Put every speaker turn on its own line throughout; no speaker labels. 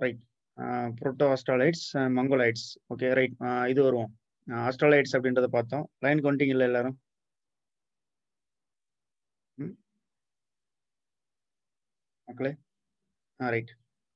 right proto Australoids Mongoloids okay right இது வருவோம் ஆஸ்ட்ராலைட்ஸ் அப்படின்றத பார்த்தோம் லைன் கொண்டிங்கல்ல எல்லாரும் ம் மக்களே ஆ ரைட்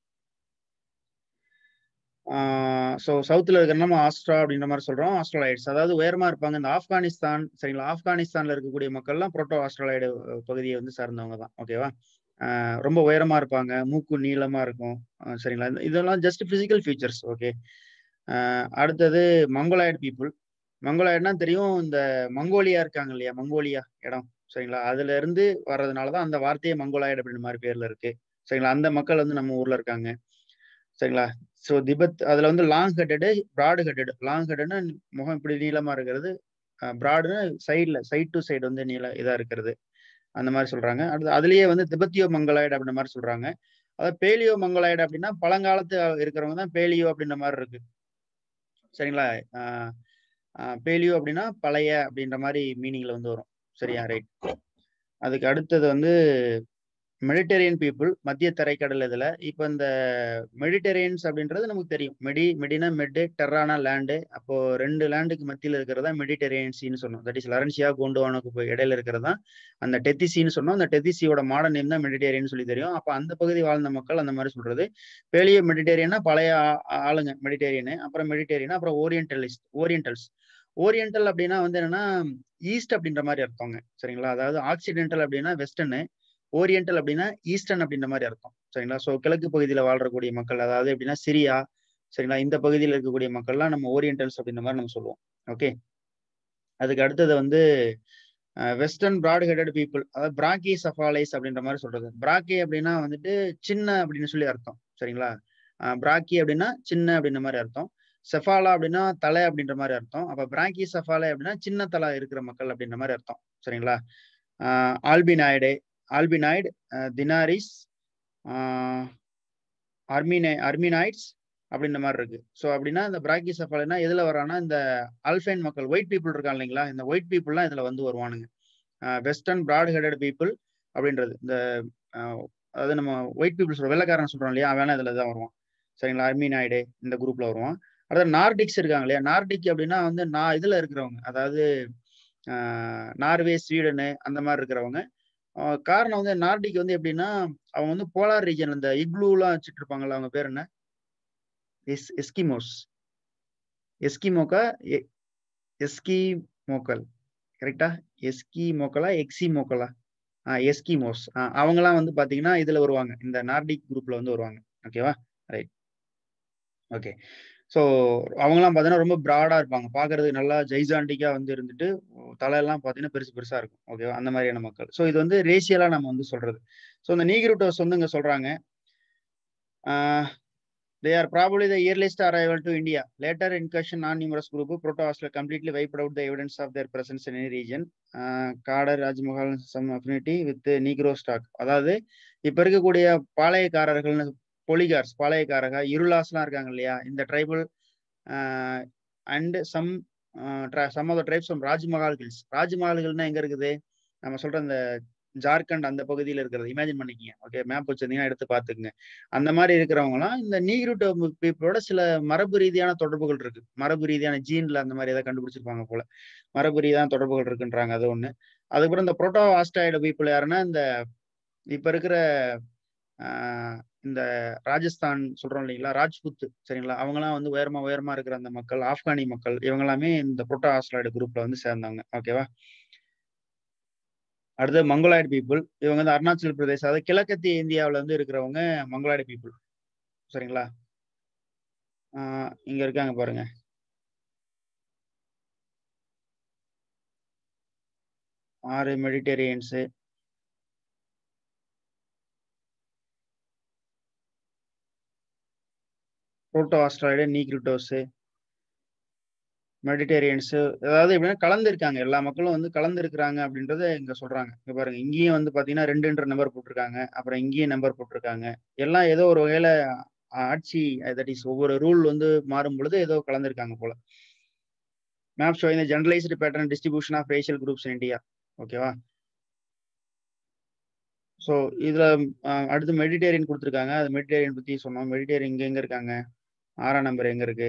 ஸோ சவுத்தில் இருக்கிற நம்ம ஆஸ்ட்ரா அப்படின்ற மாதிரி சொல்கிறோம் ஆஸ்ட்ராலைட்ஸ் அதாவது உயரமாக இருப்பாங்க இந்த ஆப்கானிஸ்தான் சரிங்களா ஆப்கானிஸ்தானில் இருக்கக்கூடிய மக்கள்லாம் புரோட்டோ ஆஸ்ட்ராலைடு பகுதியை வந்து சார்ந்தவங்க தான் ஓகேவா ரொம்ப உயரமாக இருப்பாங்க மூக்கு நீளமாக இருக்கும் சரிங்களா இதெல்லாம் ஜஸ்ட் ஃபிசிக்கல் ஃபீச்சர்ஸ் ஓகே அடுத்தது மங்கோலாய்டு பீப்புள் மங்கோலாய்டுனா தெரியும் இந்த மங்கோலியா இருக்காங்க இல்லையா மங்கோலியா இடம் சரிங்களா அதுல இருந்து வர்றதுனால தான் அந்த வார்த்தையே மங்கோலாய்டு அப்படின்ற மாதிரி பேர்ல இருக்கு சரிங்களா அந்த மக்கள் வந்து நம்ம ஊர்ல இருக்காங்க சரிங்களா ஸோ திபத் அதுல வந்து long headed broad headed long ஹெட்டட்னா முகம் இப்படி நீளமா இருக்கிறது ப்ராடுன்னு சைட்ல சைட் டு சைடு வந்து நீள இதா இருக்கிறது அந்த மாதிரி சொல்றாங்க அடுத்து அதுலயே வந்து திபத்தியோ மங்கோலாய்டு அப்படின்ற மாதிரி சொல்றாங்க அதாவது பேலியோ மங்கோலாய்டு அப்படின்னா பழங்காலத்து இருக்கிறவங்க தான் பேலியோ அப்படின்ற மாதிரி இருக்கு சரிங்களா பேலியோ அப்படின்னா பழைய அப்படின்ற மாதிரி மீனிங்ல வந்து வரும் சரியா ரைட் அதுக்கு அடுத்தது வந்து மெடிட்டேரியன் பீப்புள் மத்திய தரைக்கடல் இதுல இப்போ இந்த மெடிட்டேரியன்ஸ் அப்படின்றது நமக்கு தெரியும் மெடி மெடினா மெட்டு டெர்ரானா லேண்டு அப்போ ரெண்டு லேண்டுக்கு மத்தியில் இருக்கிறதா மெடிட்டேரியன் சீன்னு சொன்னோம் தட் இஸ் லரன்சியா கோண்டுவானுக்கு போய் இடையில இருக்கிறதா அந்த டெத்திசின்னு சொன்னோம் அந்த டெத்திசியோட மாடர்ன் நேம் தான் மெடிட்டேரியன் சொல்லி தெரியும் அப்போ அந்த பகுதி வாழ்ந்த மக்கள் அந்த மாதிரி சொல்றது பெரிய மெடிட்டேரியனா பழைய ஆளுங்க மெடிட்டேரியனு அப்புறம் மெடிட்டேரியன் அப்புறம் ஓரியன்டலிஸ்ட் ஓரியன்டல்ஸ் ஓரியன்டல் அப்படின்னா வந்து என்னன்னா ஈஸ்ட் அப்படின்ற மாதிரி அர்த்தங்க சரிங்களா அதாவது ஆக்சிடென்டல் அப்படின்னா வெஸ்டர்னு ஓரியன்டல் அப்படின்னா ஈஸ்டர்ன் அப்படின்ற மாதிரி அர்த்தம் சரிங்களா ஸோ கிழக்கு பகுதியில் வாழ்றக்கூடிய மக்கள் அதாவது எப்படின்னா சிரியா சரிங்களா இந்த பகுதியில் இருக்கக்கூடிய மக்கள்லாம் நம்ம ஓரியன்டல்ஸ் அப்படின்ற மாதிரி நம்ம சொல்லுவோம் ஓகே அதுக்கு அடுத்தது வந்து வெஸ்டர்ன் ப்ராட் ஹெடட் பீப்புள் அதாவது பிராக்கி சஃபாலைஸ் அப்படின்ற மாதிரி சொல்றது பிராக்கி அப்படின்னா வந்துட்டு சின்ன அப்படின்னு சொல்லி அர்த்தம் சரிங்களா பிராக்கி அப்படின்னா சின்ன அப்படின்ற மாதிரி அர்த்தம் செஃபாலா அப்படின்னா தலை அப்படின்ற மாதிரி அர்த்தம் அப்ப பிராங்கி செஃபாலை அப்படின்னா சின்ன தலை இருக்கிற மக்கள் அப்படின்ற மாதிரி அர்த்தம் சரிங்களா ஆல்பினாய்டு ஆல்பினாய்டு தினாரிஸ் அர்மினை அர்மினாய்ட்ஸ் அப்படின்ற மாதிரி இருக்கு ஸோ அப்படின்னா இந்த பிராக்கி செஃபாலைனா எதுல வரானா இந்த அல்ஃபைன் மக்கள் ஒயிட் பீப்புள் இருக்காங்க இல்லைங்களா இந்த ஒயிட் பீப்புள்லாம் இதுல வந்து வருவானுங்க வெஸ்டர்ன் ப்ராட் ஹெடட் பீப்புள் அப்படின்றது இந்த அதாவது நம்ம ஒயிட் பீப்புள் சொல்றோம் வெள்ளக்காரன் சொல்றோம் இல்லையா அவன் இதுல தான் வருவான் சரிங்களா அர்மினாய்டு இந்த குரூப்ல வருவான் அதாவது நார்டிக்ஸ் இருக்காங்க இல்லையா நார்டிக் அப்படின்னா வந்து நான் இதுல இருக்கிறவங்க அதாவது நார்வே ஸ்வீடனு அந்த மாதிரி இருக்கிறவங்க காரணம் வந்து நார்டிக் வந்து எப்படின்னா அவங்க வந்து போலார் ரீஜன் இந்த இக்ளூலாம் வச்சுட்டு இருப்பாங்கல்ல அவங்க பேர் என்ன எஸ் எஸ்கிமோஸ் எஸ்கிமோக்கா எஸ்கிமோக்கல் கரெக்டா எஸ்கி மோக்கலா எக்ஸி மோக்கலா ஆ எஸ்கிமோஸ் அவங்கலாம் வந்து பாத்தீங்கன்னா இதுல வருவாங்க இந்த நார்டிக் குரூப்ல வந்து வருவாங்க ஓகேவா ரைட் ஓகே ஸோ அவங்கலாம் பார்த்தீங்கன்னா ரொம்ப ப்ராடாக இருப்பாங்க பார்க்கறதுக்கு நல்லா ஜெய்சாண்டிக்காக வந்து இருந்துட்டு தலையெல்லாம் பார்த்தீங்கன்னா பெருசு பெருசாக இருக்கும் ஓகேவா அந்த மாதிரியான மக்கள் ஸோ இது வந்து ரேசியலாக நம்ம வந்து சொல்றது ஸோ இந்த நீக்ரூட்டோஸ் வந்து இங்கே சொல்கிறாங்க they are probably the earliest arrival to India later incursion நான் numerous group proto Australoid completely wiped out the evidence of their presence in region Kadar Rajmahal some affinity with Negro stock அதாவது இப்போ இருக்கக்கூடிய பாளையக்காரர்கள்னு பொலிகார்ஸ் பாளையக்காரக இருளாஸ்லாம் இருக்காங்க இல்லையா இந்த tribal and some some of the tribes from Rajmahal hills Rajmahal ஹில்னா எங்க இருக்குது நம்ம சொல்ற இந்த ஜார்க்கண்ட் அந்த பகுதியில் இருக்கிறது இமேஜின் பண்ணிக்கிங்க ஓகே மேப் வச்சிருந்தீங்கன்னா எடுத்து பார்த்துக்குங்க அந்த மாதிரி இருக்கிறவங்களாம் இந்த நீக்ரூட்டோ பீப்புளோட சில மரபு ரீதியான தொடர்புகள் இருக்கு மரபு ரீதியான ஜீன்ல அந்த மாதிரி ஏதாவது கண்டுபிடிச்சிருப்பாங்க போல மரபு ரீதியான தொடர்புகள் இருக்குன்றாங்க அது ஒண்ணு அதுக்கப்புறம் இந்த புரோட்டோ ஆஸ்டாய்டு பீப்புள் யாருன்னா இந்த இப்ப இருக்கிற இந்த ராஜஸ்தான் சொல்றோம் இல்லைங்களா ராஜ்புத் சரிங்களா அவங்கலாம் வந்து உயரமா உயரமா இருக்கிற அந்த மக்கள் ஆப்கானி மக்கள் இவங்க எல்லாமே இந்த புரோட்டோ ஆஸ்ட்ராய்டு குரூப்ல வந்து சேர்ந்தவங்க ஓகேவா அடுத்து மங்கோலாய்டு பீப்புள் இவங்க வந்து அருணாச்சல் பிரதேச் அதாவது கிழக்கத்திய இந்தியாவில வந்து இருக்கிறவங்க மங்கோலாய்டு பீப்புள் சரிங்களா இங்க இருக்காங்க பாருங்க ஆறு மெடிடேரியன்ஸு புரோட்டோ ஆஸ்ட்ராய்டு நீக்ரிட்டோஸு மெடிடேரியன்ஸு அதாவது எப்படின்னா கலந்துருக்காங்க எல்லா மக்களும் வந்து கலந்துருக்கிறாங்க அப்படின்றத இங்க சொல்றாங்க இங்க பாருங்க இங்கேயும் வந்து பாத்தீங்கன்னா ரெண்டுன்ற நம்பர் போட்டிருக்காங்க அப்புறம் இங்கேயும் நம்பர் போட்டிருக்காங்க எல்லாம் ஏதோ ஒரு வகையில ஆட்சி தட் இஸ் ஒவ்வொரு ரூல் வந்து மாறும் பொழுது ஏதோ கலந்துருக்காங்க போல map showing generalised pattern distribution of racial groups in India ஓகேவா ஸோ இதுல அஹ், அடுத்து மெடிடேரியன் கொடுத்துருக்காங்க அது மெடிடேரியன் பத்தி சொன்னோம் மெடிடேரியன் இங்க எங்க இருக்காங்க ஆறாம் நம்பர் எங்க இருக்கு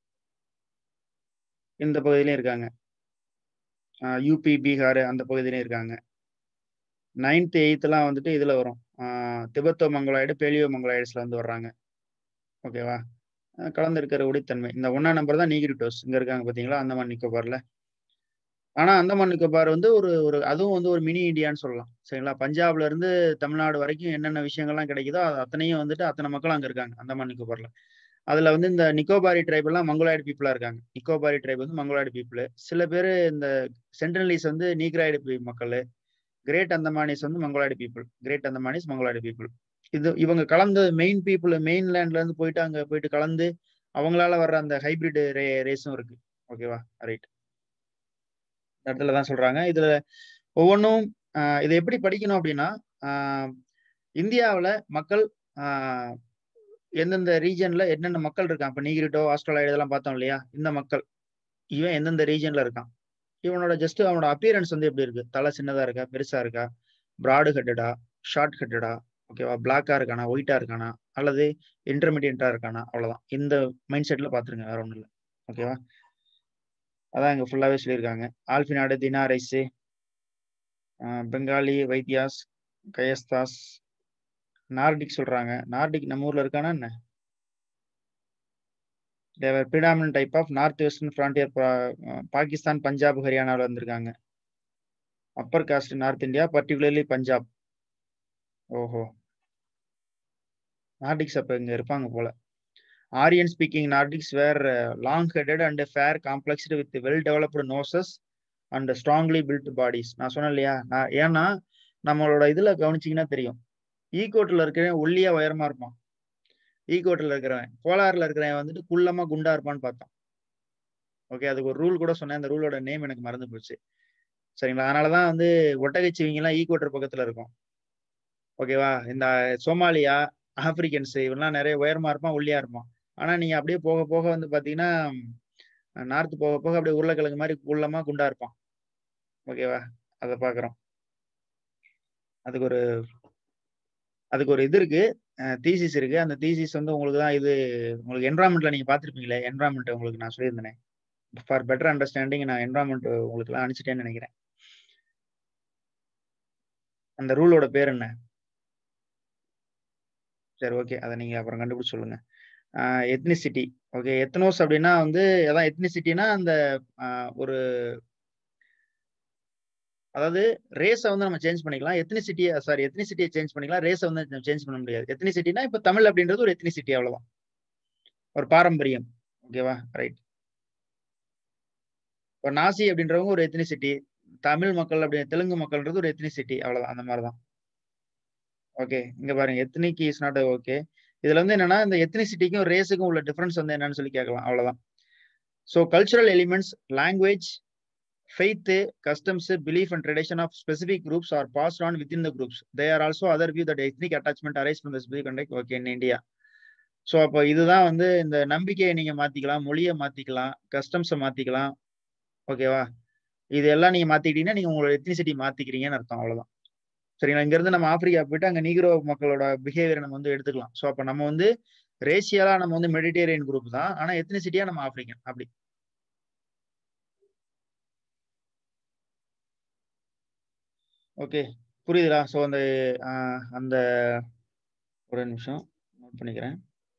இந்த பகுதியிலயும் இருக்காங்க யூபி பீகார் அந்த பகுதியிலயும் இருக்காங்க நைன்த் எயித்துலாம் வந்துட்டு இதுல வரும் ஆஹ் திபெத்தோ மங்கோலாய்டு பேலியோ மங்கோலாய்ட்ஸ்ல வந்து வர்றாங்க ஓகேவா அஹ் கலந்து இருக்கிற உடைத்தன்மை இந்த ஒன்னா நம்பர் தான் நீகிரிட்டோஸ் இங்க இருக்காங்க பாத்தீங்களா அந்தமான் நிக்கோபார்ல ஆனா அந்தமான் நிக்கோபார் வந்து ஒரு ஒரு அதுவும் வந்து ஒரு மினி இந்தியான்னு சொல்லலாம் சரிங்களா பஞ்சாப்ல இருந்து தமிழ்நாடு வரைக்கும் என்னென்ன விஷயங்கள்லாம் கிடைக்குதோ அது அத்தனையும் வந்துட்டு அத்தனை மக்கள் அங்க இருக்காங்க அந்தமான் நிக்கோபார்ல அதுல வந்து இந்த நிக்கோபாரி ட்ரைப் எல்லாம் மங்கோலாய்டு பீப்புளா இருக்காங்க நிக்கோபாரி ட்ரைப் வந்து மங்கோலாய்டு பீப்புள் சில பேர் இந்த சென்ட்ரலிஸ் வந்து நீக்ராய்டு மக்கள் கிரேட் அந்தமானிஸ் வந்து Mongoloid people great Andamanese Mongoloid people இது இவங்க கலந்து மெயின் பீப்புள் மெயின் லேண்ட்ல இருந்து போயிட்டு அங்க போயிட்டு கலந்து அவங்களால வர்ற அந்த ஹைபிரிட் ரே ரேஸும் இருக்கு ஓகேவா ரைட் இந்த இடத்துல தான் சொல்றாங்க இதுல ஒவ்வொன்றும் இதை எப்படி படிக்கணும் அப்படின்னா ஆஹ் இந்தியாவுல மக்கள் ஆஹ் எந்தெந்த ரீஜன்ல என்னென்ன மக்கள் இருக்கான் இப்ப நீகிரிட்டோ ஆஸ்திரேலியா இதெல்லாம் பார்த்தோம் இல்லையா இந்த மக்கள் இவன் எந்தெந்த ரீஜன்ல இருக்கான் இவனோட ஜஸ்ட் அவனோட அப்பியரன்ஸ் வந்து எப்படி இருக்கு தலை சின்னதா இருக்கா பெருசா இருக்கா பிராடு ஹெட்டடா ஷார்ட் ஹெட்டடா ஓகேவா பிளாக்கா இருக்கானா ஒயிட்டா இருக்கானா அல்லது இன்டர்மீடியண்டா இருக்கானா அவ்வளவுதான் இந்த மைண்ட் செட்ல பாத்துருங்க வேற ஒண்ணும் இல்லை ஓகேவா அதான் இங்க ஃபுல்லாவே சொல்லியிருக்காங்க Alpinoid Dinaric Bengali Vaidyas Kayasthas Nordic சொல்றாங்க நார்டிக் நம்ம ஊர்ல இருக்கானா என்ன Thevar predominant type of north western frontier Pakistan Punjab ஹரியானாவில் வந்திருக்காங்க upper caste north India particularly Punjab ஓஹோ நார்டிக்ஸ் அப்ப இங்க இருப்பாங்க போல Aryan speaking Nordics were long headed and fair complexed with well developed noses and strongly built bodies நான் சொன்னேன் இல்லையா நான் ஏன்னா நம்மளோட இதுல கவனிச்சிங்கன்னா தெரியும் ஈகோட்டில் இருக்கிறவன் ஒல்லியா உயரமா இருப்பான் ஈகோட்டில் இருக்கிறவன் கோலாறுல இருக்கிறவன் வந்துட்டு குள்ளமா குண்டா இருப்பான்னு பார்த்தோம் ஓகே அதுக்கு ஒரு ரூல் கூட சொன்னேன் அந்த ரூலோட நேம் எனக்கு மறந்து போச்சு சரிங்களா அதனாலதான் வந்து ஒட்டகச்சிவிங்க எல்லாம் ஈகோட்டர் பக்கத்துல இருக்கும் ஓகேவா இந்த சோமாலியா ஆப்பிரிக்கன்ஸ் இவெல்லாம் நிறைய உயரமா இருப்பான் ஒல்லியா இருப்பான் ஆனா நீங்க அப்படியே போக போக வந்து பாத்தீங்கன்னா நார்த் போக போக அப்படியே உருளைக்கிழங்கு மாதிரி குள்ளமா குண்டா இருப்பான் ஓகேவா அதை பாக்குறோம் அதுக்கு ஒரு அதுக்கு ஒரு இது இருக்கு தீசிஸ் இருக்கு அந்த தீசிஸ் வந்து உங்களுக்கு தான் இது உங்களுக்கு என்வரான்மெண்ட்ல நீங்க பாத்திருப்பீங்களே என்வரான்மெண்ட் உங்களுக்கு நான் சொல்லியிருந்தேன் ஃபார் பெட்டர் அண்டர்ஸ்டாண்டிங் நான் என்வரான்மெண்ட் உங்களுக்கு எல்லாம் அனுப்பிச்சிட்டேன்னு நினைக்கிறேன் அந்த ரூலோட பேர் என்ன சரி ஓகே அதை நீங்க அப்புறம் கண்டுபிடிச்சு சொல்லுங்க எத்னிசிட்டி ஓகே எத்தனோஸ் அப்படின்னா வந்து அதான் எத்னிசிட்டினா அந்த ஒரு அதாவது ரேஸை வந்து நம்ம சேஞ்ச் பண்ணிக்கலாம் எத்னிசிட்டியை சாரி எத்னிசிட்டியை சேஞ்ச் பண்ணிக்கலாம் ரேஸை வந்து சேஞ்ச் பண்ண முடியாது எத்னிசிட்டினா இப்போ தமிழ் அப்படின்றது ஒரு எத்னிசிட்டி அவ்வளவுதான் ஒரு பாரம்பரியம் ஓகேவா ரைட் இப்போ நாசி அப்படின்றவங்க ஒரு எத்னிசிட்டி தமிழ் மக்கள் அப்படி தெலுங்கு மக்கள்ன்றது ஒரு எத்னிசிட்டி அவ்வளவுதான் அந்த மாதிரி தான் ஓகே இங்க பாருங்க எத்னிக் இஸ் நாட் ஓகே இதுல வந்து என்னன்னா இந்த எத்னிசிட்டிக்கும் ரேஸுக்கும் உள்ள டிஃபரன்ஸ் வந்து என்னன்னு சொல்லி கேட்கலாம் அவ்வளவுதான் so cultural elements language faith customs belief and tradition of specific groups are pass on with in the groups they are also other view that ethnic attachment arise from the specific conduct okay in India so அப்போ இதுதான் வந்து இந்த நம்பிக்கையை நீங்க மாத்திக்கலாம் மொழியை மாத்திக்கலாம் கஸ்டம்ஸை மாத்திக்கலாம் ஓகேவா இது எல்லாம் நீங்க மாத்திக்கிட்டீங்கன்னா நீங்க உங்களோட எத்னிசிட்டி மாத்திக்கிறீங்கன்னு அர்த்தம் அவ்வளவுதான் சரிங்களா இங்க இருந்து நம்ம ஆப்பிரிக்கா போயிட்டு அங்க நீக்ரோ மக்களோட பிஹேவியர் நம்ம வந்து எடுத்துக்கலாம் ஸோ அப்ப நம்ம வந்து ரேஷியலா நம்ம வந்து மெடிடேரியன் குரூப் தான் ஆனா எத்னிசிட்டியா நம்ம ஆப்பிரிக்கன் அப்படி ஓகே புரியுதுடா ஸோ அந்த அந்த ஒரு நிமிஷம் நோட் பண்ணிக்கிறேன்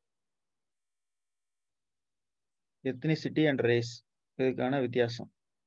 எத்னிசிட்டி அண்ட் ரேஸ் இதுக்கான வித்தியாசம்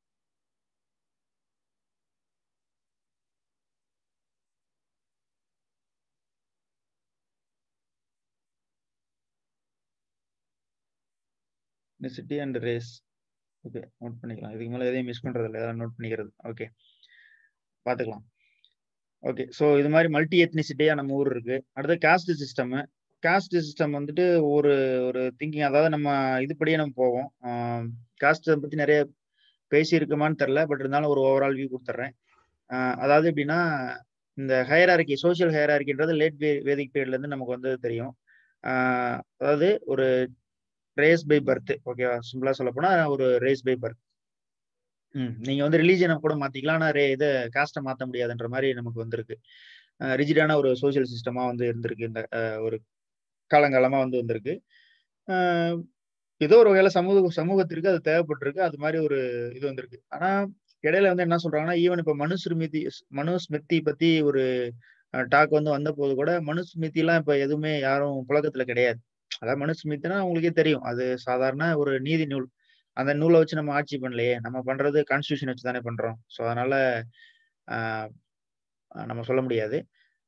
ethnicity and race okay note பண்ணிக்கலாம் இதுக்கு மேலே எதையும் மிஸ் பண்றது இல்லை எதாவது நோட் பண்ணிக்கிறது ஓகே பார்த்துக்கலாம் ஓகே ஸோ இது மாதிரி மல்டி எத்னிசிட்டியா நம்ம ஊர் இருக்கு அடுத்து காஸ்ட் சிஸ்டம் காஸ்ட் சிஸ்டம் வந்துட்டு ஒரு ஒரு திங்கிங் அதாவது நம்ம இதுபடியே நம்ம போவோம் காஸ்ட் பத்தி நிறைய பேசியிருக்குமான்னு தெரில பட் இருந்தாலும் ஒரு ஓவரால் வியூ கொடுத்துட்றேன் அதாவது எப்படின்னா இந்த ஹயரார்கி சோசியல் ஹயரார்கின்றது லேட் வேதிக் பீரியட்ல இருந்து நமக்கு வந்து தெரியும் அதாவது ஒரு ரேஸ் பை பர்த் ஓகேவா சிம்பிளா சொல்ல போனா ஒரு ரேஸ் பை பர்த் ம் நீங்க வந்து ரிலீஜனை கூட மாத்திக்கலாம் ஆனா ரே இது காஸ்ட்டை மாத்த முடியாதுன்ற மாதிரி நமக்கு வந்திருக்கு ரிஜிடான ஒரு சோசியல் சிஸ்டமா வந்து இருந்திருக்கு இந்த அஹ், ஒரு காலங்காலமா வந்து வந்திருக்கு அஹ், ஏதோ ஒரு வகையில சமூக சமூகத்திற்கு அது தேவைப்பட்டிருக்கு அது மாதிரி ஒரு இது வந்திருக்கு ஆனா இடையில வந்து என்ன சொல்றாங்கன்னா ஈவன் இப்ப மனுஸ்மிருதி மனுஸ்மிருதி பத்தி ஒரு டாக் வந்து வந்த போது கூட மனுஸ்மிருதி எல்லாம் இப்ப எதுவுமே யாரும் புழக்கத்துல கிடையாது அதாவது மனுஸ்மிருதினா உங்களுக்கே தெரியும் அது சாதாரண ஒரு நீதி நூல் அந்த நூலை வச்சு நம்ம ஆட்சி பண்ணலையே நம்ம பண்றது கான்ஸ்டியூஷன் வச்சு தானே பண்றோம் ஸோ அதனால ஆஹ் ஆஹ் நம்ம சொல்ல முடியாது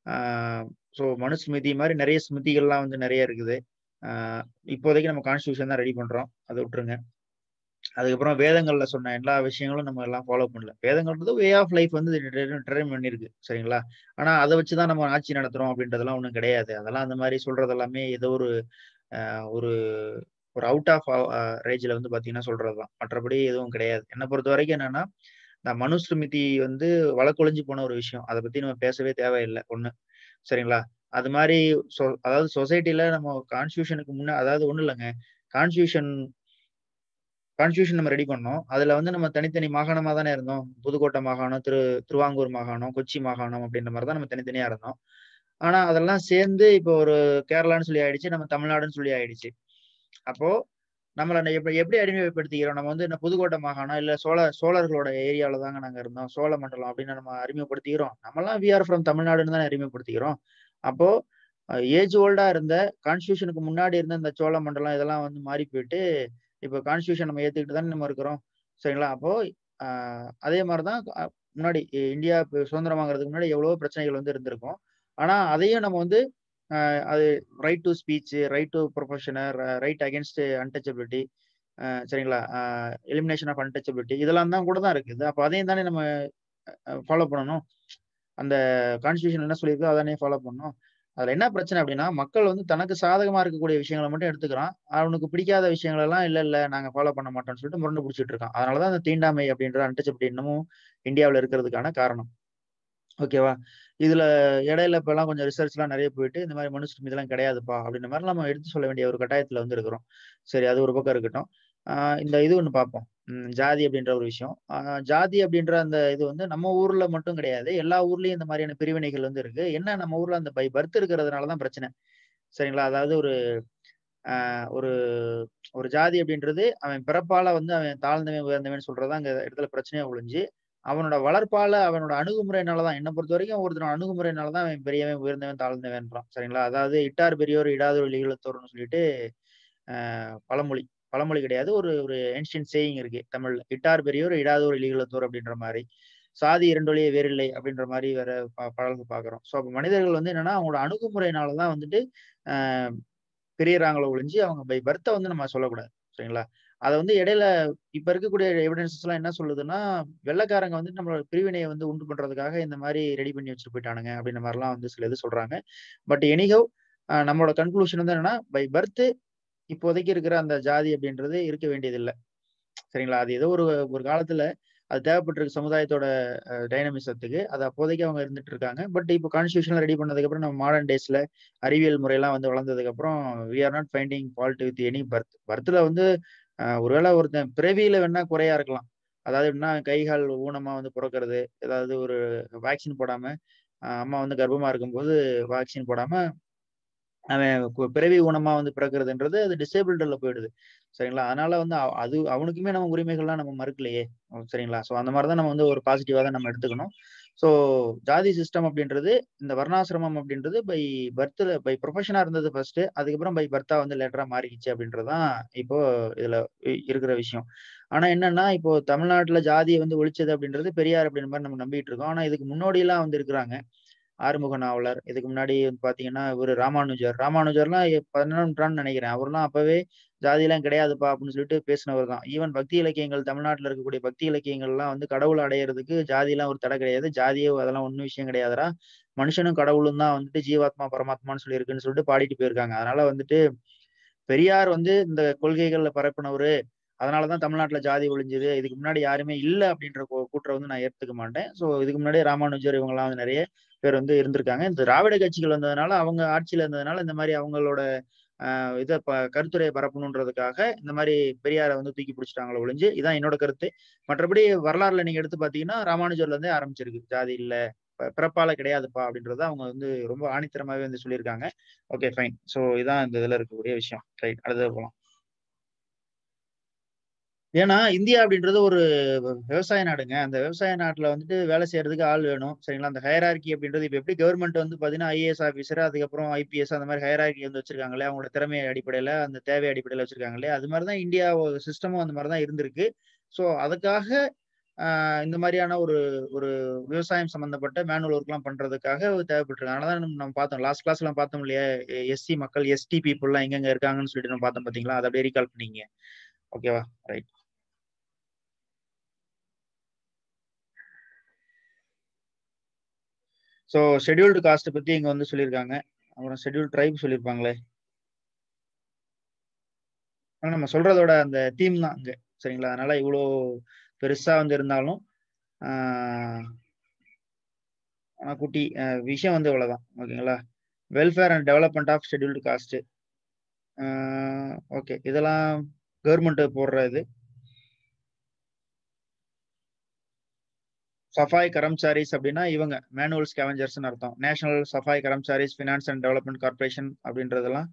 ஸோ மனுஸ்மிருதி மாதிரி நிறைய ஸ்மிருதிகள்லாம் வந்து நிறைய இருக்குது ஆஹ் இப்போதைக்கு நம்ம கான்ஸ்டியூஷன் தான் ரெடி பண்றோம் அதை விட்டுருங்க அதுக்கப்புறம் வேதங்கள்ல சொன்ன எல்லா விஷயங்களும் நம்ம எல்லாம் ஃபாலோ பண்ணல வேதங்கள்ன்றது வே ஆஃப் லைஃப் வந்து டிரைவ் பண்ணிருக்கு சரிங்களா ஆனா அதை வச்சுதான் நம்ம ஆட்சி நடத்துறோம் அப்படின்றதெல்லாம் ஒன்றும் கிடையாது அதெல்லாம் அந்த மாதிரி சொல்றது எல்லாமே ஏதோ ஒரு ஆஹ் ஒரு ஒரு அவுட் ஆஃப் ரேஞ்சில் வந்து பாத்தீங்கன்னா சொல்றதுதான் மற்றபடி எதுவும் கிடையாது என்னை பொறுத்த வரைக்கும் என்னன்னா இந்த மனுஸ்மிருதி வந்து வழக்கொழிஞ்சு போன ஒரு விஷயம் அதை பத்தி நம்ம பேசவே தேவையில்லை ஒண்ணு சரிங்களா அது மாதிரி சொ- அதாவது சொசைட்டில நம்ம கான்ஸ்டியூஷனுக்கு முன்ன அதாவது ஒண்ணும் இல்லைங்க கான்ஸ்டியூஷன் கான்ஸ்டியூஷன் நம்ம ரெடி பண்ணோம் அதுல வந்து நம்ம தனித்தனி மாகாணமா தானே இருந்தோம் புதுக்கோட்டை மாகாணம் திரு திருவாங்கூர் மாகாணம் கொச்சி மாகாணம் அப்படின்ற மாதிரி தான் நம்ம தனித்தனியா இருந்தோம் ஆனா அதெல்லாம் சேர்ந்து இப்போ ஒரு கேரளான்னு சொல்லி ஆயிடுச்சு நம்ம தமிழ்நாடுன்னு சொல்லி ஆயிடுச்சு அப்போ நம்மள ந- எப்படி எப்படி அறிமுகப்படுத்திக்கிறோம் நம்ம வந்து இந்த புதுக்கோட்டை மாகாணம் இல்ல சோழ சோழர்களோட ஏரியாவில தாங்க நாங்க இருந்தோம் சோழ மண்டலம் அப்படின்னு நம்ம அறிமுகப்படுத்திக்கிறோம் நம்மலாம் வி ஆர் ஃப்ரம் தமிழ்நாடுன்னு தானே அறிமுகப்படுத்திக்கிறோம் அப்போ ஏஜ் ஓல்டா இருந்த கான்ஸ்டியூஷனுக்கு முன்னாடி இருந்த இந்த சோழ மண்டலம் இதெல்லாம் வந்து மாறி போயிட்டு இப்போ கான்ஸ்டியூஷன் நம்ம ஏத்துக்கிட்டு தானே நம்ம இருக்கிறோம் சரிங்களா அப்போ ஆஹ் அதே மாதிரிதான் அஹ் முன்னாடி இ- இந்தியா இப்ப சுதந்திரம் வாங்குறதுக்கு முன்னாடி எவ்வளவோ பிரச்சனைகள் வந்து இருந்திருக்கும் ஆனா அதையும் நம்ம வந்து ஆஹ் அது right to speech right to profession right against untouchability சரிங்களா எலிமினேஷன் ஆஃப் அன்டச்சபிலிட்டி இதெல்லாம் தான் கூட தான் இருக்குது அப்போ அதையும் தானே நம்ம ஃபாலோ பண்ணணும் அந்த கான்ஸ்டியூஷன் என்ன சொல்லியிருக்கோ அதானே ஃபாலோ பண்ணணும் அதுல என்ன பிரச்சனை அப்படின்னா மக்கள் வந்து தனக்கு சாதகமா இருக்கக்கூடிய விஷயங்களை மட்டும் எடுத்துக்கிறான் அவனுக்கு பிடிக்காத விஷயங்கள் எல்லாம் இல்ல இல்ல நாங்க ஃபாலோ பண்ண மாட்டோம்னு சொல்லிட்டு முரண்டு பிடிச்சிட்டு இருக்கான் அதனாலதான் அந்த தீண்டாமை அப்படின்ற அன்டச்சபிலிட்டி இன்னமும் இந்தியாவில் இருக்கிறதுக்கான காரணம் ஓகேவா இதுல இடையில இப்ப எல்லாம் கொஞ்சம் ரிசர்ச் எல்லாம் நிறைய போயிட்டு இந்த மாதிரி மனுஷன் இதெல்லாம் கிடையாதுப்பா அப்படின்ற மாதிரி நம்ம எடுத்து சொல்ல வேண்டிய ஒரு கட்டாயத்துல வந்து இருக்கிறோம் சரி அது ஒரு பக்கம் இருக்கட்டும் ஆஹ் இந்த இது ஒண்ணு பார்ப்போம் உம் ஜாதி அப்படின்ற ஒரு விஷயம் ஆஹ் ஜாதி அப்படின்ற அந்த இது வந்து நம்ம ஊர்ல மட்டும் கிடையாது எல்லா ஊர்லயும் இந்த மாதிரியான பிரிவினைகள் வந்து இருக்கு என்ன நம்ம ஊர்ல அந்த பை பர்த் இருக்கிறதுனாலதான் பிரச்சனை சரிங்களா அதாவது ஒரு ஆஹ் ஒரு ஒரு ஜாதி அப்படின்றது அவன் பிறப்பால வந்து அவன் தாழ்ந்தவன் உயர்ந்தவன் சொல்றதா அங்க இடத்துல பிரச்சனையா ஒழிஞ்சு அவனோட வளர்ப்பால அவனோட அணுகுமுறையினாலதான் என்ன பொறுத்த வரைக்கும் ஒருத்தனோட அணுகுமுறையினாலதான் அவன் பெரியவன் உயர்ந்தவன் தாழ்ந்தவன்றான் சரிங்களா அதாவது இட்டார் பெரியோர் இடாதொரு இழிகளத்தோர்னு சொல்லிட்டு ஆஹ் பழமொழி பழமொழி கிடையாது ஒரு ஒரு ஏன்ஷியன் சேயிங் இருக்கு தமிழ்ல இட்டார் பெரியோர் இடாதோர் இழிகளத்தோர் அப்படின்ற மாதிரி சாதி இரண்டொழிய வேறில்லை அப்படின்ற மாதிரி வேற ப- பாடல்கள் பாக்குறோம் ஸோ அப்ப மனிதர்கள் வந்து என்னன்னா அவங்களோட அணுகுமுறையினாலதான் வந்துட்டு ஆஹ் பெரியறாங்களோ ஒழிஞ்சு அவங்க பை பர்த்தை வந்து நம்ம சொல்லக்கூடாது சரிங்களா அதை வந்து இடையில இப்ப இருக்கக்கூடிய எவிடன்சஸ் எல்லாம் என்ன சொல்லுதுன்னா வெள்ளைக்காரங்க வந்து நம்மளோட பிரிவினையை வந்து உண்டு பண்றதுக்காக இந்த மாதிரி ரெடி பண்ணி வச்சுட்டு போயிட்டானுங்க அப்படின்ற மாதிரிலாம் வந்து சில இது சொல்றாங்க பட் எனிகவ் நம்மளோட கன்க்ளூஷன் வந்து என்னன்னா பை பர்த் இப்போதைக்கு இருக்கிற அந்த ஜாதி அப்படின்றது இருக்க வேண்டியது இல்லை சரிங்களா அது ஏதோ ஒரு ஒரு காலத்துல அது தேவைப்பட்டிருக்கு சமுதாயத்தோட டைனமிசத்துக்கு அது அப்போதைக்கு அவங்க இருந்துட்டு இருக்காங்க பட் இப்போ கான்ஸ்டியூஷன் ரெடி பண்ணதுக்கு அப்புறம் நம்ம மாடர்ன் டேஸ்ல அறிவியல் முறையெல்லாம் வந்து வளர்ந்ததுக்கு அப்புறம் we are not finding fault with any birth பர்த்ல வந்து ஆஹ் ஒருவேளை ஒருத்தன் பிறவியில வேணா குறையா இருக்கலாம் அதாவது எப்படின்னா கை கால் ஊனமா வந்து பிறக்கிறது ஏதாவது ஒரு வேக்சின் போடாம ஆஹ் அம்மா வந்து கர்ப்பமா இருக்கும்போது வேக்சின் போடாம அவன் கு- பிறவி ஊனமா வந்து பிறக்கிறதுன்றது அது டிசேபிள்டுல போயிடுது சரிங்களா அதனால வந்து அவ- அது அவனுக்குமே நம்ம உரிமைகள்லாம் நம்ம மறுக்கலையே உம் சரிங்களா ஸோ அந்த மாதிரி தான் நம்ம வந்து ஒரு பாசிட்டிவா தான் நம்ம எடுத்துக்கணும் ஸோ ஜாதி சிஸ்டம் அப்படின்றது இந்த வர்ணாசிரமம் அப்படின்றது பை பர்த்ல பை ப்ரொஃபஷனா இருந்தது ஃபர்ஸ்ட் அதுக்கப்புறம் பை பர்த்தா வந்து லேட்டரா மாறிக்கிச்சு அப்படின்றதுதான் இப்போ இதுல இ- இருக்கிற விஷயம் ஆனா என்னன்னா இப்போ தமிழ்நாட்டுல ஜாதியை வந்து ஒழிச்சது அப்படின்றது பெரியார் அப்படின்ற மாதிரி நம்ம நம்பிட்டு இருக்கோம் ஆனா இதுக்கு முன்னோடி எல்லாம் வந்து இருக்கிறாங்க ஆறுமுக நாவலர் இதுக்கு முன்னாடி வந்து பாத்தீங்கன்னா இவரு ராமானுஜர் ராமானுஜர்லாம் எ- பதினொன்றாம் நூற்றாண்டு நினைக்கிறேன் அவர்லாம் அப்பவே ஜாதியெல்லாம் கிடையாதுப்பா அப்படின்னு சொல்லிட்டு பேசினவர் தான் ஈவன் பக்தி இலக்கியங்கள் தமிழ்நாட்டுல இருக்கக்கூடிய பக்தி இலக்கியங்கள்லாம் வந்து கடவுள் அடையிறதுக்கு ஜாதியெல்லாம் ஒரு தடை கிடையாது ஜாதியோ அதெல்லாம் ஒன்றும் விஷயம் கிடையாதுடா மனுஷனும் கடவுளும் தான் வந்துட்டு ஜீவாத்மா பரமாத்மான்னு சொல்லி இருக்குன்னு சொல்லிட்டு பாடிட்டு போயிருக்காங்க அதனால வந்துட்டு பெரியார் வந்து இந்த கொள்கைகள்ல பரப்பினவரு அதனாலதான் தமிழ்நாட்டுல ஜாதி ஒழிஞ்சது இதுக்கு முன்னாடி யாருமே இல்ல அப்படின்ற கூ- கூற்றை வந்து நான் ஏத்துக்க மாட்டேன் சோ இதுக்கு முன்னாடி ராமானுஜர் இவங்கெல்லாம் வந்து நிறைய பேர் வந்து இருந்திருக்காங்க இந்த திராவிட கட்சிகள் வந்ததுனால அவங்க ஆட்சியில இருந்ததுனால இந்த மாதிரி அவங்களோட ஆஹ் இதை ப கருத்துரையை பரப்பணுன்றதுக்காக இந்த மாதிரி பெரியாரை வந்து தூக்கி பிடிச்சிட்டாங்களோ ஒழிஞ்சு இதான் என்னோட கருத்து மற்றபடி வரலாறுல நீங்க எடுத்து பாத்தீங்கன்னா ராமானுஜர்ல இருந்தே ஆரம்பிச்சிருக்கு ஜாதி இல்ல ப- பிறப்பால கிடையாதுப்பா அப்படின்றத அவங்க வந்து ரொம்ப ஆணித்தரமாவே வந்து சொல்லியிருக்காங்க ஓகே ஃபைன் ஸோ இதான் இந்த இதுல இருக்கக்கூடிய விஷயம் ரைட் அடுத்தது போகலாம் ஏன்னா இந்தியா அப்படின்றது ஒரு விவசாய நாடுங்க அந்த விவசாய நாட்டுல வந்துட்டு வேலை செய்யறதுக்கு ஆள் வேணும் சரிங்களா அந்த ஹையரார்கி அப்படின்றது இப்ப எப்படி கவர்மெண்ட் வந்து பாத்தீங்கன்னா ஐஏஎஸ் ஆஃபீஸர் அதுக்கப்புறம் ஐபிஎஸ் அந்த மாதிரி ஹையரார்கி வந்து வச்சிருக்காங்களே அவங்களோட திறமை அடிப்படையில அந்த தேவை அடிப்படையில வச்சிருக்காங்களே அது மாதிரிதான் இந்தியா சிஸ்டமும் அந்த மாதிரிதான் இருந்திருக்கு ஸோ அதுக்காக ஆஹ் இந்த மாதிரியான ஒரு ஒரு விவசாயம் சம்பந்தப்பட்ட மேனுவல் ஒர்க்லாம் பண்றதுக்காக தேவைப்பட்டிருக்கு அதனால நம்ம நம்ம பார்த்தோம் லாஸ்ட் கிளாஸ் எல்லாம் பார்த்தோம் இல்லையா எஸ்சி மக்கள் எஸ்டி பீப்புள்லாம் எங்கெங்க இருக்காங்கன்னு சொல்லிட்டு நம்ம பார்த்தோம் பாத்தீங்களா அதை அப்படியே ரீகால் பண்ணீங்க ஓகேவா ரைட் ஸோ ஷெட்யூல்டு காஸ்ட் பத்தி இங்க வந்து சொல்லியிருக்காங்க அப்புறம் ஷெட்யூல் ட்ரைப் சொல்லியிருப்பாங்களே ஆனா நம்ம சொல்றதோட அந்த தீம் தான் இங்க சரிங்களா அதனால இவ்வளோ பெருசா வந்து இருந்தாலும் ஆஹ் ஆனா குட்டி அஹ் விஷயம் வந்து இவ்வளவுதான் ஓகேங்களா welfare and development of scheduled caste okay இதெல்லாம் கவர்மெண்ட் போடுற இது சஃபாய் கரம்சாரிஸ் அப்படின்னா இவங்க மேனுவல் ஸ்கேவஞ்சர்ஸ்னு அர்த்தம் national Safai Karamcharis finance and development corporation அப்படின்றதெல்லாம்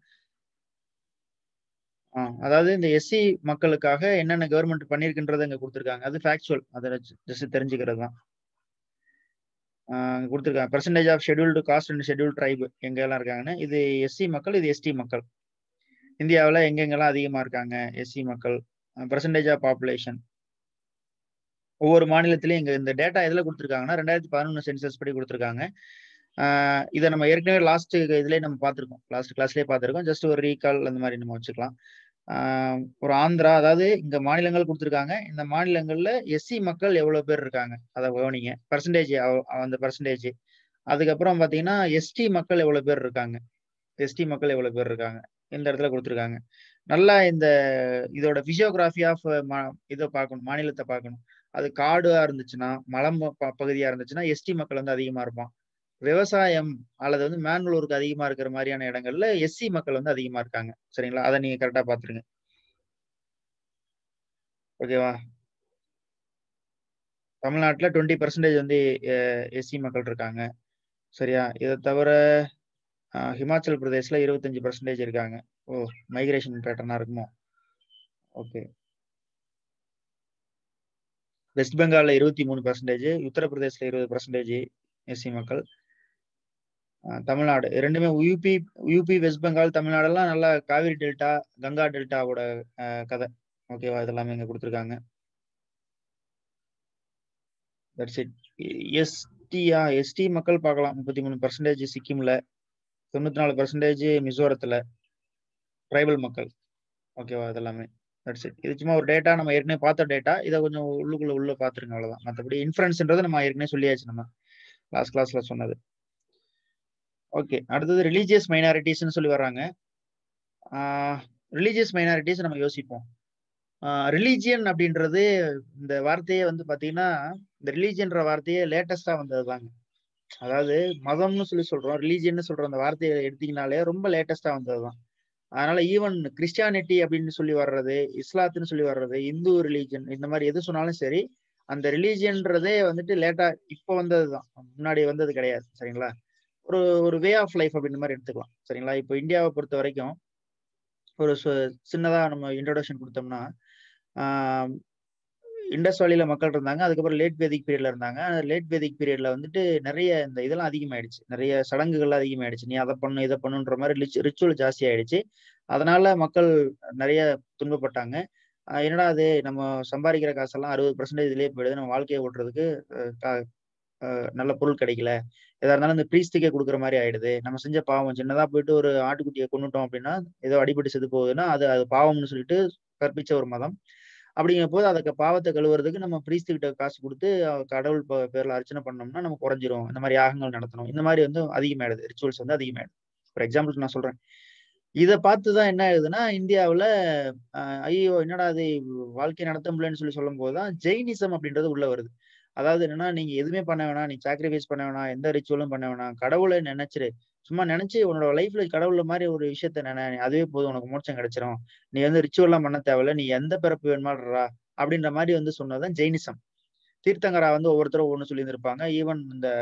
ஆ, அதாவது இந்த எஸ்சி மக்களுக்காக என்னென்ன கவர்மெண்ட் பண்ணியிருக்குன்றத இங்க கொடுத்துருக்காங்க அது ஃபேக்சுவல் அதை ஜஸ்ட் தெரிஞ்சுக்கிறது தான் கொடுத்துருக்காங்க percentage of scheduled caste and schedule tribe எங்கெல்லாம் இருக்காங்கன்னு இது எஸ்சி மக்கள் இது எஸ்டி மக்கள் இந்தியாவில் எங்கெங்கெல்லாம் அதிகமாக இருக்காங்க எஸ்சி மக்கள் பெர்சன்டேஜ் ஆஃப் பாப்புலேஷன் ஒவ்வொரு மாநிலத்திலையும் இங்க இந்த டேட்டா எதுல கொடுத்துருக்காங்கன்னா ரெண்டாயிரத்தி பதினொன்று சென்சஸ் படி கொடுத்துருக்காங்க ஆஹ் இதை நம்ம ஏற்கனவே லாஸ்ட் இதுலயே நம்ம பார்த்துருக்கோம் லாஸ்ட் கிளாஸ்லயே பார்த்துருக்கோம் ஜஸ்ட் ஒரு ரீகால் அந்த மாதிரி நம்ம வச்சுக்கலாம் ஆஹ் ஒரு ஆந்திரா அதாவது இங்க மாநிலங்கள் கொடுத்துருக்காங்க இந்த மாநிலங்கள்ல எஸ்சி மக்கள் எவ்வளவு பேர் இருக்காங்க அதை கவனிங்க பர்சன்டேஜ் அந்த பர்சன்டேஜ் அதுக்கப்புறம் பாத்தீங்கன்னா எஸ்டி மக்கள் எவ்வளவு பேர் இருக்காங்க எஸ்டி மக்கள் எவ்வளவு பேர் இருக்காங்க இந்த இடத்துல கொடுத்துருக்காங்க நல்லா இந்த இதோட பிசியோகிராஃபி ஆஃப் இதை பார்க்கணும் மாநிலத்தை பார்க்கணும் அது காடா இருந்துச்சுன்னா மலம் ப- பகுதியா இருந்துச்சுன்னா எஸ்டி மக்கள் வந்து அதிகமா இருப்பான் விவசாயம் அல்லது வந்து மேனுவல் ஒர்க் அதிகமா இருக்கிற மாதிரியான இடங்கள்ல எஸ்சி மக்கள் வந்து அதிகமா இருக்காங்க சரிங்களா அதை நீங்க கரெக்டா பாத்துருங்க ஓகேவா தமிழ்நாட்டுல டுவெண்ட்டி பர்சன்டேஜ் வந்து எஸ்சி மக்கள் இருக்காங்க சரியா இதை தவிர ஆஹ், ஹிமாச்சல் பிரதேஷ்ல இருபத்தஞ்சு பர்சன்டேஜ் இருக்காங்க ஓ மைக்ரேஷன் பேட்டர்னா இருக்குமோ ஓகே வெஸ்ட் பெங்கால்ல இருபத்தி மூணு பர்சன்டேஜ் உத்தரப்பிரதேஷ்ல இருபது பர்சன்டேஜ் எஸ்சி மக்கள் ஆஹ் தமிழ்நாடு ரெண்டுமே யூபி யூபி வெஸ்ட் பெங்கால் தமிழ்நாடெல்லாம் நல்லா காவிரி டெல்டா கங்கா டெல்டாவோட ஆஹ் கதை ஓகேவா இதெல்லாமே இங்க கொடுத்துருக்காங்க தட்ஸ் இட் எஸ்டியா எஸ்டி மக்கள் பார்க்கலாம் முப்பத்தி மூணு பர்சன்டேஜ் சிக்கிம்ல தொண்ணூத்தி நாலு பர்சன்டேஜ் மிசோரத்துல ட்ரைபல் மக்கள் ஓகேவா இதெல்லாமே தட்ஸ் இட் இது சும்மா ஒரு டேட்டா நம்ம ஏற்கனவே பார்த்த டேட்டா இதை கொஞ்சம் உள்ளுக்குள்ள உள்ள பாத்துருங்க அவ்வளவுதான் மற்றபடி இன்ஃபரன்ஸ்ன்றது நம்ம ஏற்கனவே சொல்லியாச்சு நம்ம லாஸ்ட் கிளாஸ்ல சொன்னது ஓகே அடுத்தது ரிலீஜியஸ் மைனாரிட்டிஸ்னு சொல்லி வர்றாங்க ரிலீஜியஸ் மைனாரிட்டிஸ் நம்ம யோசிப்போம் ரிலீஜியன் அப்படின்றது இந்த வார்த்தையே வந்து பாத்தீங்கன்னா இந்த ரிலீஜியன்ற வார்த்தையே லேட்டஸ்டா வந்ததுதாங்க அதாவது மதம்னு சொல்லி சொல்றோம் ரிலீஜியன் சொல்ற அந்த வார்த்தையை எடுத்தீங்கனாலே ரொம்ப லேட்டஸ்டா வந்ததுதான் அதனால ஈவன் கிறிஸ்டியானிட்டி அப்படின்னு சொல்லி வர்றது இஸ்லாத்துன்னு சொல்லி வர்றது இந்து ரிலீஜன் இந்த மாதிரி எது சொன்னாலும் சரி அந்த ரிலீஜியன்றதே வந்துட்டு லேட்டா இப்போ வந்ததுதான் முன்னாடி வந்தது கிடையாது சரிங்களா ஒரு ஒரு வே ஆஃப் லைஃப் அப்படின்ற மாதிரி எடுத்துக்கலாம் சரிங்களா இப்போ இந்தியாவை பொறுத்த வரைக்கும் ஒரு சு- சின்னதா நம்ம இன்ட்ரோடக்ஷன் கொடுத்தோம்னா ஆஹ் இண்டஸ் வேலியில மக்கள் இருந்தாங்க அதுக்கப்புறம் லேட் வேதிக் பீரியட்ல இருந்தாங்க லேட் வேதிக் பீரியட்ல வந்துட்டு நிறைய இந்த இதெல்லாம் அதிகமாயிடுச்சு நிறைய சடங்குகள் அதிகமாயிடுச்சு நீ அதை பண்ணு இதை பண்ணுன்ற மாதிரி ரிச்சுவல் ஜாஸ்தி ஆயிடுச்சு அதனால மக்கள் நிறைய துன்பப்பட்டாங்க ஆஹ் என்னடா அது நம்ம சம்பாதிக்கிற காசெல்லாம் அறுபது பர்சன்டேஜ் இதுலயே போயிடுது நம்ம வாழ்க்கையை ஓட்டுறதுக்கு அஹ் கா- அஹ் நல்ல பொருள் கிடைக்கல எதா இருந்தாலும் இந்த பிரீஸ்டுக்கே கொடுக்குற மாதிரி ஆயிடுது நம்ம செஞ்ச பாவம் சின்னதா போயிட்டு ஒரு ஆட்டுக்குட்டியை கொண்டுட்டோம் அப்படின்னா ஏதோ அடிபட்டு செத்து போகுதுன்னா அது அது பாவம்னு சொல்லிட்டு கற்பிச்ச ஒரு மதம் அப்படிங்கிற போது அதுக்கு பாவத்தை கழுவுறதுக்கு நம்ம பிரீஸ்து கிட்ட காசு கொடுத்து அவ கடவுள் ப- பேர்ல அர்ச்சனை பண்ணோம்னா நம்ம குறைஞ்சிரும் இந்த மாதிரி யாகங்கள் நடத்தணும் இந்த மாதிரி வந்து அதிகமாயிடுது ரிச்சுவல்ஸ் வந்து அதிகமாயிடுது ஃபார் எக்ஸாம்பிள் நான் சொல்றேன் இதை பார்த்து தான் என்ன ஆகுதுன்னா இந்தியாவில் ஐயோ என்னடா அது வாழ்க்கை நடத்த முடியலன்னு சொல்லி சொல்லும் போது தான் ஜெயினிசம் அப்படின்றது உள்ள வருது அதாவது என்னன்னா நீங்க எதுவுமே பண்ண வேணாம் நீ சாக்ரிஃபைஸ் பண்ண வேணாம் எந்த ரிச்சுவலும் பண்ண வேணாம் கடவுளை நினைச்சிரு சும்மா நினைச்சு உன்னோட லைஃப்ல கடவுள மாதிரி ஒரு விஷயத்த நினை அதுவே போதும் உனக்கு மோட்சம் கிடைச்சிரும் நீ வந்து ரிச்சுவல்லாம் பண்ண தேவையில்ல நீ எந்த பிறப்பு வேணுமாடுறா அப்படின்ற மாதிரி வந்து சொன்னதுதான் ஜெயினிசம் தீர்த்தங்கரா வந்து ஒவ்வொருத்தரும் ஒண்ணு சொல்லி இருந்திருப்பாங்க ஈவன் இந்த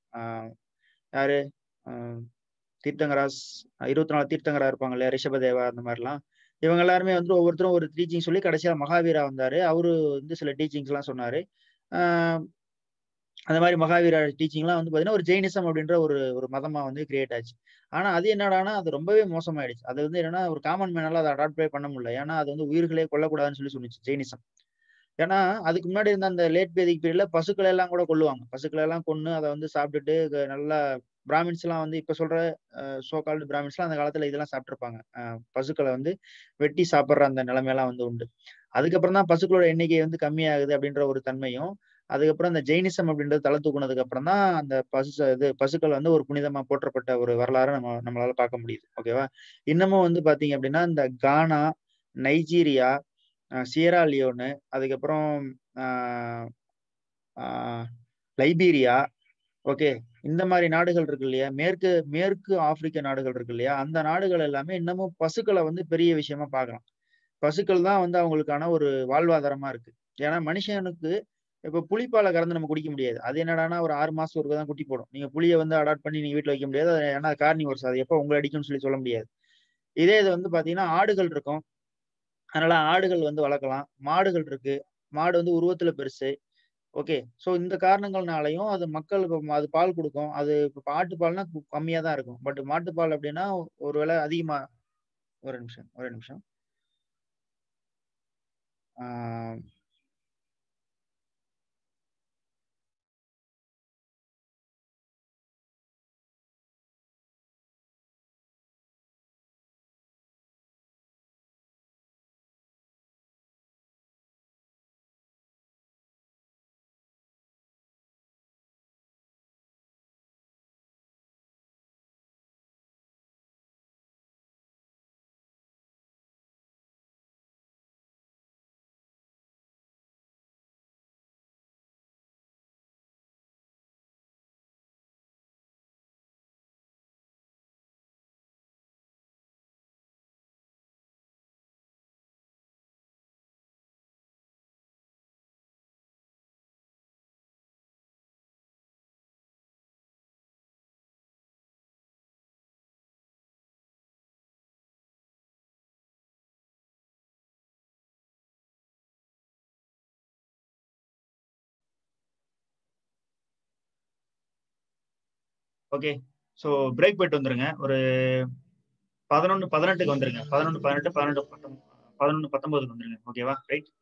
ஆஹ் யாரு ஆஹ் தீர்த்தங்கராஸ் இருபத்தி நாலு தீர்த்தங்கரா இருப்பாங்க இல்லையா ரிஷபதேவா அந்த மாதிரிலாம் இவங்க எல்லாருமே வந்து ஒவ்வொருத்தரும் ஒரு டீச்சிங் சொல்லி கடைசியா மகாவீரா வந்தாரு அவரு வந்து சில டீச்சிங்ஸ் எல்லாம் சொன்னாரு ஆஹ் அந்த மாதிரி மகாவீரா டீச்சிங்லாம் வந்து பாத்தீங்கன்னா ஒரு ஜெயினிசம் அப்படின்ற ஒரு ஒரு மதமா வந்து கிரியேட் ஆச்சு ஆனா அது என்னடானா அது ரொம்பவே மோசமாயிடுச்சு அது வந்து என்னன்னா ஒரு காமன் மேனால அதை அடாப்டே பண்ண முடியல ஏன்னா அது வந்து உயிர்களே கொல்லக்கூடாதுன்னு சொல்லி சொன்னிச்சு ஜெயினிசம் ஏன்னா அதுக்கு முன்னாடி இருந்த அந்த லேட் பேதிக் பீரியட்ல பசுக்களை எல்லாம் கூட கொல்லுவாங்க பசுக்களை எல்லாம் கொன்னு அதை வந்து சாப்பிட்டுட்டு க- நல்லா பிராமின்ஸ் எல்லாம் வந்து இப்ப சொல்ற சோ கால்டு பிராமின்ஸ் எல்லாம் அந்த காலத்துல இதெல்லாம் சாப்பிட்டுருப்பாங்க அஹ் பசுக்களை வந்து வெட்டி சாப்பிடுற அந்த நிலைமையெல்லாம் வந்து உண்டு அதுக்கப்புறம் தான் பசுக்களோட எண்ணிக்கை வந்து கம்மியாகுது அப்படின்ற ஒரு தன்மையும் அதுக்கப்புறம் அந்த ஜெயினிசம் அப்படின்றது தலை தூக்குனதுக்கு அப்புறம் தான் அந்த பசு இது பசுக்கள் வந்து ஒரு புனிதமா போற்றப்பட்ட ஒரு வரலாறு நம்ம நம்மளால பார்க்க முடியுது ஓகேவா இன்னமும் வந்து பாத்தீங்க அப்படின்னா இந்த கானா நைஜீரியா அஹ் சியரா லியோனு அதுக்கப்புறம் ஆஹ் ஆஹ் லைபீரியா ஓகே இந்த மாதிரி நாடுகள் இருக்கு இல்லையா மேற்கு மேற்கு ஆப்பிரிக்க நாடுகள் இருக்கு இல்லையா அந்த நாடுகள் எல்லாமே இன்னமும் பசுக்களை வந்து பெரிய விஷயமா பார்க்கலாம் பசுக்கள் தான் வந்து அவங்களுக்கான ஒரு வாழ்வாதாரமா இருக்கு ஏன்னா மனுஷனுக்கு இப்ப புளிப்பாலை கறந்து நம்ம குடிக்க முடியாது அது என்னடானா ஒரு ஆறு மாசம் ஒருக்க தான் குட்டி போடும் நீங்க புளியை வந்து அடாப்ட் பண்ணி நீங்க வீட்டுல வைக்க முடியாது அது ஏன்னா கார்னி வருஷம் அது எப்போ உங்களை அடிக்கும்னு சொல்லி சொல்ல முடியாது இதே இது வந்து பாத்தீங்கன்னா ஆடுகள் இருக்கும் அதனால ஆடுகள் வந்து வளர்க்கலாம் மாடுகள் இருக்கு மாடு வந்து உருவத்துல பெருசு ஓகே ஸோ இந்த காரணங்கள்னாலையும் அது மக்களுக்கு அது பால் கொடுக்கும் அது இப்போ ஆட்டுப்பால்னா கம்மியா தான் இருக்கும் பட் மாட்டுப்பால் அப்படின்னா ஒருவேளை அதிகமா ஒரு நிமிஷம் ஒரு நிமிஷம் ஆஹ் ஓகே ஸோ பிரேக் போயிட்டு வந்துருங்க ஒரு பதினொன்று பதினெட்டுக்கு வந்துருங்க பதினொன்று பதினெட்டு பதினெட்டு பத்தொன்பது பதினொன்று பத்தொன்பதுக்கு வந்துருங்க ஓகேவா ரைட்